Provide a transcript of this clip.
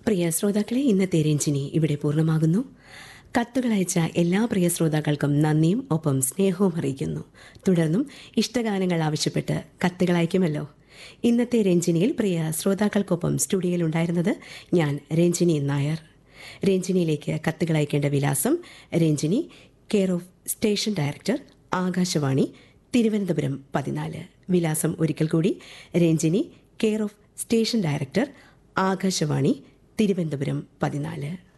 പ്രിയ ശ്രോതാക്കളെ ഇന്നത്തെ രഞ്ജിനി ഇവിടെ പൂർണ്ണമാകുന്നു കത്തുകൾ അയച്ച എല്ലാ പ്രിയ ശ്രോതാക്കൾക്കും നന്ദിയും ഒപ്പം സ്നേഹവും അറിയിക്കുന്നു തുടർന്നും ഇഷ്ടഗാനങ്ങൾ ആവശ്യപ്പെട്ട് കത്തുകൾ അയക്കുമല്ലോ ഇന്നത്തെ രഞ്ജിനിയിൽ പ്രിയ ശ്രോതാക്കൾക്കൊപ്പം സ്റ്റുഡിയോയിൽ ഉണ്ടായിരുന്നത് ഞാൻ രഞ്ജിനി നായർ രഞ്ജിനിയിലേക്ക് കത്തുകൾ അയക്കേണ്ട വിലാസം Ranjini care of station director Akashvani Thiruvananthapuram പതിനാല് വിലാസം ഒരിക്കൽ കൂടി Ranjini care of station director Akashvani Thiruvananthapuram പതിനാല്